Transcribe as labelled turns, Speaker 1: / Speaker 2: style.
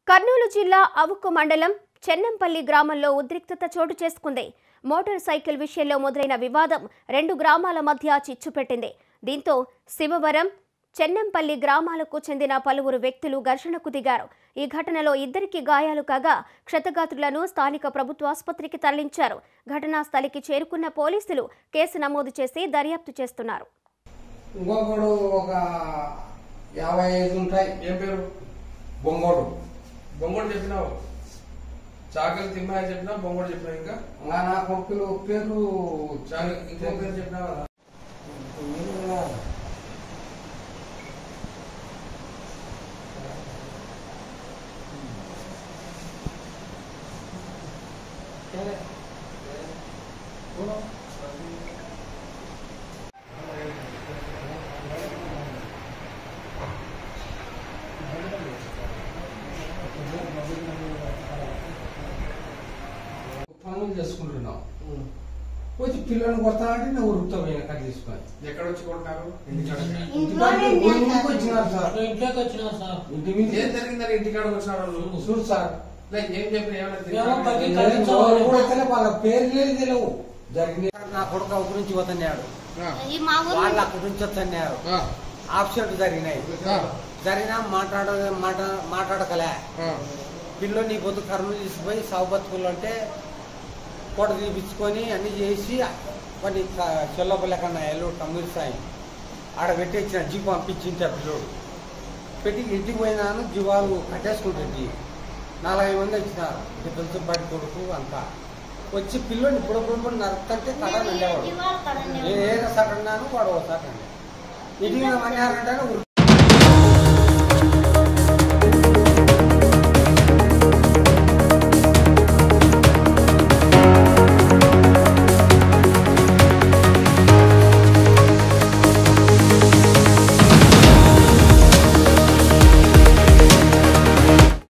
Speaker 1: కర్నూలు జిల్లా అవుక్కు మండలం చెన్నంపల్లి గ్రామంలో ఉద్రిక్తత చోటు చేసుకుంది మోటార్ సైకిల్ విషయంలో మొదలైన వివాదం రెండు గ్రామాల మధ్య చిచ్చు పెట్టింది దీంతో శివవరం చెన్నంపల్లి గ్రామాలకు చెందిన పలువురు వ్యక్తులు ఘర్షణకు దిగారు ఈ ఘటనలో ఇద్దరికి గాయాలు కాగా క్షతగాత్రులను స్థానిక ప్రభుత్వ ఆసుపత్రికి తరలించారు ఘటనా స్థలికి చేరుకున్న పోలీసులు కేసు నమోదు చేసి దర్యాప్తు చేస్తున్నారు
Speaker 2: ఇంకొకడు ఒక యాభై ఐదు ఉంటాయి
Speaker 3: ఏం పేరు
Speaker 2: బొంగోడు
Speaker 3: బొంగోడు చెప్పినావు చాకలి తిమ్మాయి చెప్పినావు బొంగోడు చెప్పినావు ఇంకా
Speaker 2: ఇంకా నా కొడుకులు పేరు
Speaker 3: చాకలి ఇంకో పేరు చెప్పినావు కదా
Speaker 2: పనులు చేసుకుంటున్నాం వచ్చి పిల్లల్ని కొడతానంటే నేను ఉరుకుతా పోయిన కట్ తీసుకొని
Speaker 3: ఎక్కడ వచ్చి కొట్టినారు ఇంటికాడ
Speaker 2: ఇంటికాడ ఊరి ముందుకు వచ్చినారు సార్
Speaker 4: ఇంట్లోకి వచ్చినారు సార్
Speaker 2: ఇంటి మీద
Speaker 3: ఏం జరిగిందని ఇంటికాడ వచ్చినారు వాళ్ళు
Speaker 2: చూడు సార్
Speaker 3: లే, ఏం చెప్పిన
Speaker 4: ఏమో బయటికి
Speaker 3: ఏమన్నా
Speaker 2: ఏం ఎవరు కూడా తెలియదు, వాళ్ళ పేరు లేదు తెలియవు జరిగింది నా కొడుకు ఒక నుంచి వతన్నాడు
Speaker 5: ఈ మా ఊరు
Speaker 2: వాళ్ళు అక్కడి నుంచి వతన్నారు ఆప్షెట్ జరిగినాయి జరిగినా మాట్లాడ మాట మాట్లాడకలే పిల్లో నీ పొద్దు కర్నూలు తీసుకుపోయి సాగు బతుకులు అంటే కోట తీపించుకొని అన్ని చేసి కొన్ని చెల్లపల్లెకన్నా ఎల్లు తమ్మిడి సాయి ఆడ పెట్టేసిన జీపు పంపించింటే పిల్లోడు పెట్టి ఇంటికి పోయినాను జీవాలు కట్టేసుకుంటుంది నాలుగైదు మంది వచ్చినారు ఇద్దరు బయట కొడుకు అంతా వచ్చి పిల్లోని ఇప్పుడు ఇప్పుడు నరకంటే కడ నిండేవాడు
Speaker 5: ఇవాళ కదండి.
Speaker 2: నేను ఏదో సటన్నాను వాడు ఓ సటండి ఇంటికి మన్నారంటే